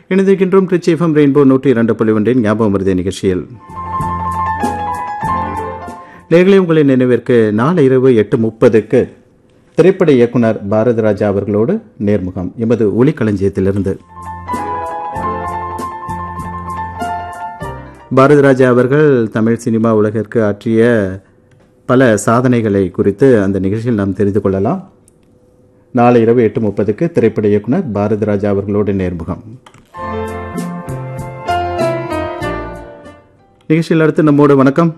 இணைந்திருக்கின்றோம் Trichy FM rainbow நூற்றி இரண்டு புள்ளி ஒன்றின் ஞாபகம் வருதே நிகழ்ச்சியில் நேர்களே உங்களின் நினைவிற்கு நாளை இரவு எட்டு முப்பதுக்கு திரைப்பட இயக்குனர் பாரதி ராஜா அவர்களோடு நேர்முகம் எமது ஒளிக்களஞ்சியத்திலிருந்து பாரதி ராஜா அவர்கள் தமிழ் சினிமா உலகிற்கு ஆற்றிய பல சாதனைகளை குறித்து அந்த நிகழ்ச்சியில் நாம் தெரிந்து கொள்ளலாம் நாளை இரவு எட்டு முப்பதுக்கு திரைப்பட இயக்குனர் பாரதி ராஜா அவர்களோடு நேர்முகம் நிகழ்ச்சியில் அடுத்து நம்மோடு வணக்கம்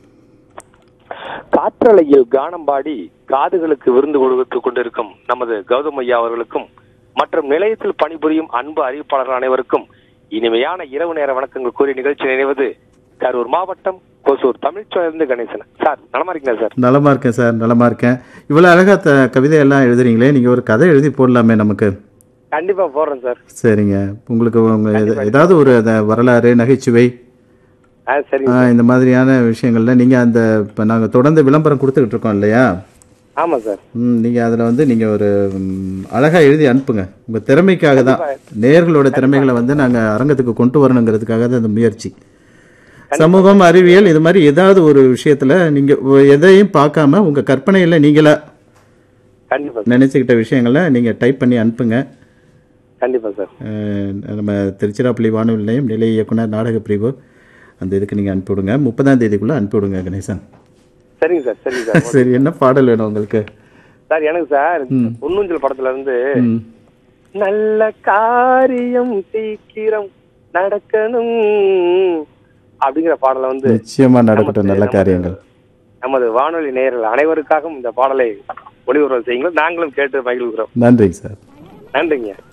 காற்றலையில் கானம் பாடி காதுகளுக்கு விருந்து கொடுத்து கொண்டிருக்கும் நமது கௌதம் ஐயா அவர்களுக்கும் மற்றும் நிலையத்தில் பணிபுரியும் அன்பு அறிவிப்பாளர்கள் அனைவருக்கும் இனிமையான இரவு நேர வணக்கங்கள் கூறி நிகழ்ச்சி நினைவது கரூர் மாவட்டம் கொசூர் தமிழ்ச்சோழர்ந்து கணேசன் சார் நலமா இருக்கீங்களா சார் நலமா இருக்கேன் சார் நலமா இருக்கேன் இவ்வளோ அழகா த கவிதையெல்லாம் எழுதுறீங்களே நீங்கள் ஒரு கதை எழுதி போடலாமே நமக்கு கண்டிப்பா போடுறேன் சார் சரிங்க உங்களுக்கு உங்க எத- ஏதாவது ஒரு அந்த வரலாறு நகைச்சுவை ஆ சரி ஆ, இந்த மாதிரியான விஷயங்கள்ல நீங்கள் அந்த இப்போ நாங்கள் தொடர்ந்து விளம்பரம் கொடுத்துக்கிட்டு இருக்கோம் இல்லையா ஆமா சார் ம், நீங்க அதில் வந்து நீங்க ஒரு ம், அழகா எழுதி அனுப்புங்க உங்க திறமைக்காக தான் நேர்களோட திறமைகளை வந்து நாங்க அரங்கத்துக்கு கொண்டு வரணுங்கிறதுக்காக தான் இந்த முயற்சி சமூகம் அறிவியல் இது மாதிரி ஏதாவது ஒரு விஷயத்துல நீங்க ஒ- எதையும் பார்க்காம உங்க கற்பனையில நீங்களா கண்டிப்பா சார். நினைச்சுக்கிட்ட விஷயங்களை நீங்க டைப் பண்ணி அனுப்புங்க கண்டிப்பா சார் அஹ், நம்ம திருச்சிராப்பள்ளி வானொலி நிலையம் நிலை இயக்குனர் நாடக பிரிவு அந்த இதுக்கு நீங்க அனுப்பிவிடுங்க முப்பதாம் தேதிக்குள்ள அனுப்பிவிடுங்க கணேசன் சரிங்க சார் சரிங்க சார் சரி என்ன பாடல் வேணும் உங்களுக்கு சார் எனக்கு சார் பொன்னூஞ்சல் படத்துல இருந்து ம் நல்ல காரியம் சீக்கிரம் நடக்கணும் அப்படிங்கிற பாடலை வந்து நிச்சயமா நடக்கட்டும் நல்ல காரியங்கள் நமது வானொலி நேயர்கள் அனைவருக்காகவும் இந்த பாடலை ஒளிபரப்பு செய்யுங்கள் நாங்களும் கேட்டு மகிழ்கிறோம் நன்றிங்க சார் நன்றிங்க